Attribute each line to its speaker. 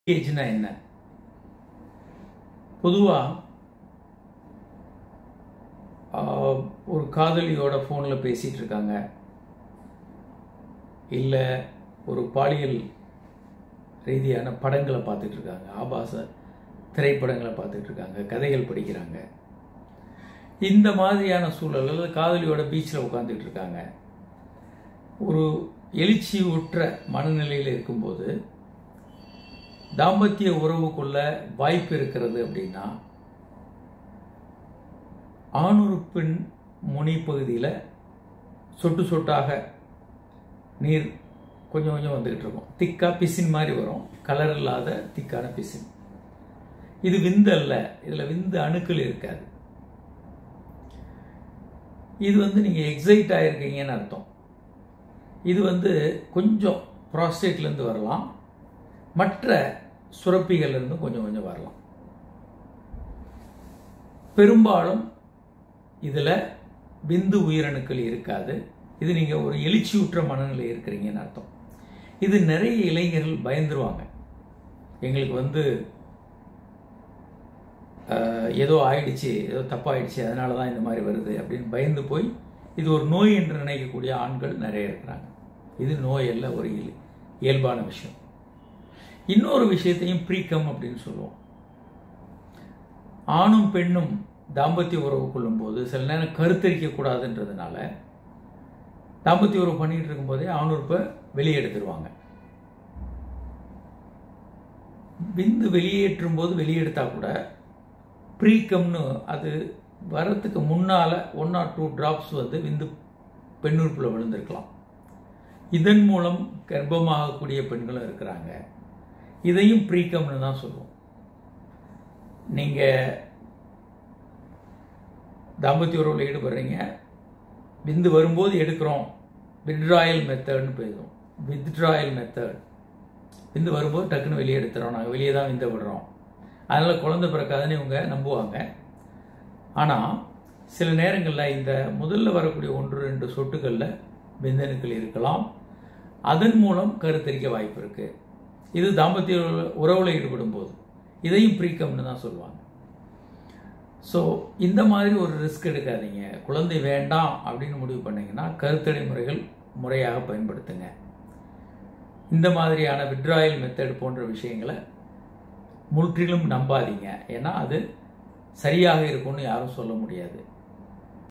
Speaker 1: ஏஜ்னா என்ன பொதுவாக ஒரு காதலியோட ஃபோனில் பேசிகிட்டு இருக்காங்க இல்லை ஒரு பாலியல் ரீதியான படங்களை பார்த்துட்டு இருக்காங்க ஆபாச திரைப்படங்களை பார்த்துட்டு இருக்காங்க கதைகள் படிக்கிறாங்க இந்த மாதிரியான சூழல்கள் காதலியோட பீச்சில் உட்காந்துட்டு இருக்காங்க ஒரு எழுச்சி உற்ற மனநிலையில் இருக்கும்போது தாம்பத்திய உறவுக்குள்ள வாய்ப்பு இருக்கிறது அப்படின்னா ஆணுறுப்பின் முனை பகுதியில் சொட்டு சொட்டாக நீர் கொஞ்சம் கொஞ்சம் வந்துக்கிட்டு இருக்கும் திக்காக பிசின் மாதிரி வரும் கலர் இல்லாத திக்கான பிசின் இது விந்து அல்ல இதில் விந்து அணுக்கள் இருக்காது இது வந்து நீங்கள் எக்ஸைட் ஆகிருக்கீங்கன்னு அர்த்தம் இது வந்து கொஞ்சம் ப்ராஸ்டேட்லேருந்து வரலாம் மற்ற சுரப்பிகள்லேருந்து கொஞ்சம் கொஞ்சம் வரலாம் பெரும்பாலும் இதில் விந்து உயிரணுக்கள் இருக்காது இது நீங்கள் ஒரு எழுச்சியுற்ற மனநிலை இருக்கிறீங்கன்னு அர்த்தம் இது நிறைய இளைஞர்கள் பயந்துருவாங்க எங்களுக்கு வந்து ஏதோ ஆயிடுச்சு ஏதோ தப்பாயிடுச்சு அதனால தான் இந்த மாதிரி வருது அப்படின்னு பயந்து போய் இது ஒரு நோய் என்று நினைக்கக்கூடிய ஆண்கள் நிறைய இருக்கிறாங்க இது நோய் அல்ல ஒரு இயல்பான விஷயம் இன்னொரு விஷயத்தையும் ப்ரீகம் அப்படின்னு சொல்லுவோம் ஆணும் பெண்ணும் தாம்பத்திய உறவு கொள்ளும்போது சில நேரம் கருத்தரிக்க கூடாதுன்றதுனால தாம்பத்திய உறவு பண்ணிட்டு இருக்கும்போதே ஆணுறுப்பை வெளியே எடுத்துருவாங்க விந்து வெளியேற்றும் போது வெளியெடுத்தா கூட ப்ரீகம்னு அது வரத்துக்கு முன்னால் ஒன் ஆர் டூ ட்ராப்ஸ் வந்து விந்து பெண்ணுறுப்பில் விழுந்திருக்கலாம் இதன் மூலம் கர்ப்பமாகக்கூடிய பெண்களும் இருக்கிறாங்க இதையும் ப்ரீகம்னு தான் சொல்லுவோம் நீங்கள் தாம்பத்திய உறவில் ஈடுபடுறீங்க விந்து வரும்போது எடுக்கிறோம் வித்ட்ராயல் மெத்தட்னு போயிடும் வித்ட்ராயல் மெத்தட் விந்து வரும்போது டக்குன்னு வெளியே எடுத்துறோம் நாங்கள் வெளியே தான் விந்த விடுறோம் அதனால் குழந்தை பிறக்காதுன்னு இவங்க நம்புவாங்க ஆனால் சில நேரங்களில் இந்த முதல்ல வரக்கூடிய ஒன்று ரெண்டு சொட்டுகளில் விந்தணுக்கள் இருக்கலாம் அதன் மூலம் கருத்தரிக்க வாய்ப்பு இருக்குது இது தாம்பத்திய உறவில் ஈடுபடும் போது இதையும் ப்ரீகம்னு தான் சொல்லுவாங்க ஸோ இந்த மாதிரி ஒரு ரிஸ்க் எடுக்காதீங்க குழந்தை வேண்டாம் அப்படின்னு முடிவு பண்ணிங்கன்னா கருத்தடை முறைகள் முறையாக பயன்படுத்துங்க இந்த மாதிரியான விட்ராயல் மெத்தட் போன்ற விஷயங்களை முற்றிலும் நம்பாதீங்க ஏன்னா அது சரியாக இருக்கும்னு யாரும் சொல்ல முடியாது